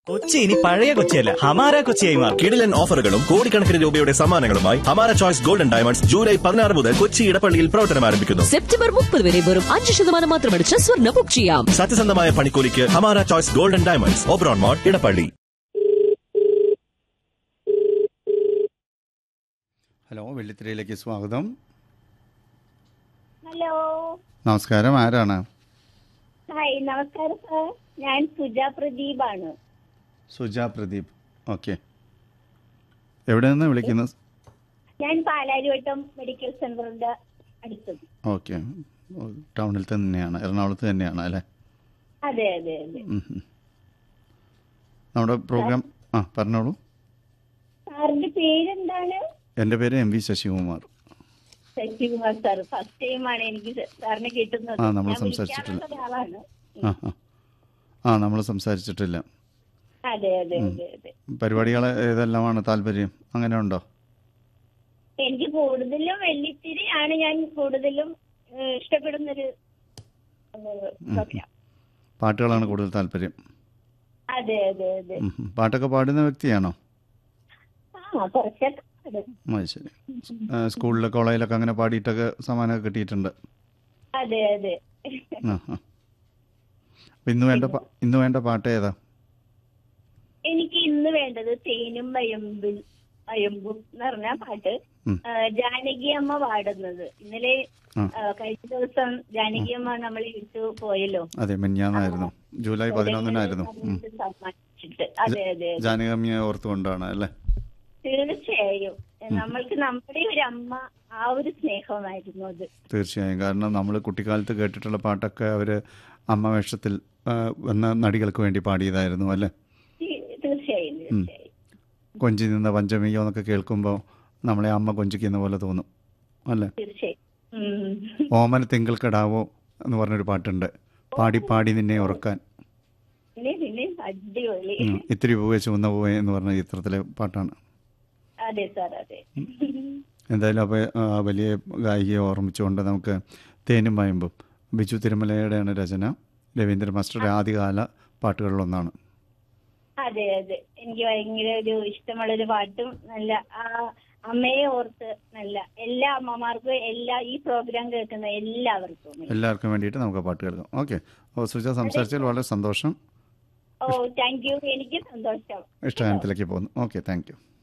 കൊച്ചി ഇനി പഴയ കൊച്ചിയല്ല ഹമാര കൊച്ചിയായി മാറും കിടിലൻ ഓഫറുകളും കോടിക്കണക്കിന് രൂപയുടെ സമ്മാനങ്ങളുമായി ഹമാര ചോയ്സ് ഗോൾഡൻ ഡയമണ്ട്സ് ജൂലൈ പതിനാറ് മുതൽ കൊച്ചി ഇടപ്പള്ളിയിൽ പ്രവർത്തനം ആരംഭിക്കുന്നു സെപ്റ്റംബർ മുപ്പത് വരെ വെറും അഞ്ച് ശതമാനം മാത്രം അടിച്ച് സ്വർണ്ണ ബുക്ക് ചെയ്യാം സത്യസന്ധമായ പണിക്കൂലിക്ക് Hamara choice golden diamonds Oberon mall Edappally hello വെള്ളിത്തിരയിലേക്ക് സ്വാഗതം ഹലോ നമസ്കാരം ആരാണ് ഹായ് നമസ്കാരം സാർ ഞാൻ സുജ പ്രദീപാണ് സുജ പ്രദീപ് ഓക്കെ എവിടെ നിന്ന് വിളിക്കുന്നത് ഞാൻ പാലാരിവട്ടം മെഡിക്കൽ സെന്ററിന്റെ അടുത്തത് ഓക്കെ ടൗണിൽ തന്നെയാണ് എറണാകുളത്ത് തന്നെയാണ് അല്ലേ അതെ അതെ അതെ ഉം, ഉം. നമ്മുടെ പ്രോഗ്രാം ആ പറഞ്ഞോളൂ സാറിന്റെ പേരെന്താണ് എൻ്റെ പേര് M V Sasikumar Sasikumar sir first ടൈമാണ് എനിക്ക് സാറിനെ കിട്ടുന്നത് ആ, നമ്മൾ ഞാൻ സംസാരിച്ചിട്ടില്ല. വിളിക്കാറുള്ള ഒരാളാണ് ആ ആ ആ നമ്മൾ സംസാരിച്ചിട്ടില്ല അതെ അതെ അതെ അതെ പരിപാടികൾ ഏതെല്ലാമാണ് താല്പര്യം അങ്ങനെ ഉണ്ടോ എനിക്ക് കൂടുതലും വെള്ളിത്തിരിയാണ് ഞാൻ കൂടുതലും ഏഹ്, ഇഷ്ടപ്പെടുന്നൊരു ഏഹ്, പ്രോഗ്രാം പാട്ടുകളാണ് കൂടുതൽ താല്പര്യം അതെ അതെ അതെ ഉം, ഉം. പാട്ടൊക്കെ പാടുന്ന വ്യക്തിയാണോ ആ കുറച്ചൊക്കെ പാടും. അത് ശരി ആ, സ്കൂളിലെ കോളേജിലൊക്കെ അങ്ങനെ പാടിയിട്ടൊക്കെ സമ്മാനമൊക്കെ കിട്ടിയിട്ടുണ്ട് അതെ അതെ ആ ആ അപ്പൊ ഇന്ന് വേണ്ട പാ- ഇന്ന് വേണ്ട പാട്ട് ഏതാ എനിക്ക് ഇന്ന് വേണ്ടത് തേനും വയമ്പിൽ വയമ്പും എന്ന് പറഞ്ഞ പാട്ട് ഉം. ആ, ജാനകി അമ്മ പാടുന്നത് ഇന്നലെ ആ. ആ, കഴിഞ്ഞ ദിവസം ജാനകി അമ്മ നമ്മൾ ഇട്ടു പോയല്ലോ അതെ മിഞ്ഞാന്നായിരുന്നു ജൂലൈ പതിനൊന്നിനായിരുന്നു ഉം. സമ്മാനിച്ചിട്ട് അതെ അതെ അതെ. ജാനകമ്മിയെ ഓർത്തുകൊണ്ടാണ് അല്ലേ തീർച്ചയായും നമ്മൾക്ക് നമ്മുടെ ഒരു അമ്മ ആ ഒരു സ്നേഹമായിരുന്നു അത് തീർച്ചയായും കാരണം നമ്മൾ കുട്ടിക്കാലത്ത് കേട്ടിട്ടുള്ള പാട്ടൊക്കെ അവർ അമ്മ വേഷത്തിൽ ആ, വന്ന നടികൾക്ക് വേണ്ടി പാടിയതായിരുന്നു അല്ലേ തീ- തീർച്ചയായും തീർച്ചയായും കൊഞ്ചി നിന്ന പഞ്ചമിയോ എന്നൊക്കെ കേൾക്കുമ്പോൾ നമ്മളെ അമ്മ കൊഞ്ചിക്കുന്ന പോലെ തോന്നും അല്ലേ തീർച്ചയായും ഉം. ഓമന തിങ്കൾ കടാവോ എന്ന് പറഞ്ഞൊരു പാട്ടുണ്ട് പാടി പാടി നിന്നെ ഉറക്കാൻ പിന്നെ പിന്നെ അടിപൊളി ഉം. ഇത്തിരി പൂവേ ചുവന്ന പൂവേ എന്ന് പറഞ്ഞ ചിത്രത്തിലെ പാട്ടാണ് അതെ സാർ അതെ എന്തായാലും അപ്പോൾ വലിയ ഗായികയെ ഓർമ്മിച്ചുകൊണ്ട് നമുക്ക് തേനും വയമ്പും ബിജു തിരുമലയുടെയാണ് രചന രവീന്ദ്ര മാസ്റ്ററുടെ ആദ്യകാല പാട്ടുകളിലൊന്നാണ് അതെ അതെ എനിക്ക് ഭയങ്കര ഒരു ഇഷ്ടമുള്ളൊരു പാട്ടും നല്ല ആ അമ്മയെ ഓർത്ത് നല്ല എല്ലാ അമ്മമാർക്കും എല്ലാ ഈ പ്രോഗ്രാം കേൾക്കുന്ന എല്ലാവർക്കും എല്ലാവർക്കും വേണ്ടിയിട്ട് നമുക്ക് ആ പാട്ട് കേൾക്കാം ഓക്കെ അപ്പോൾ സുജ സംസാരിച്ചതിൽ വളരെ സന്തോഷം ഓ താങ്ക് യു എനിക്ക് സന്തോഷം ഇഷ്ടഗാനത്തിലേക്ക് പോകുന്നു ഓക്കെ താങ്ക് യു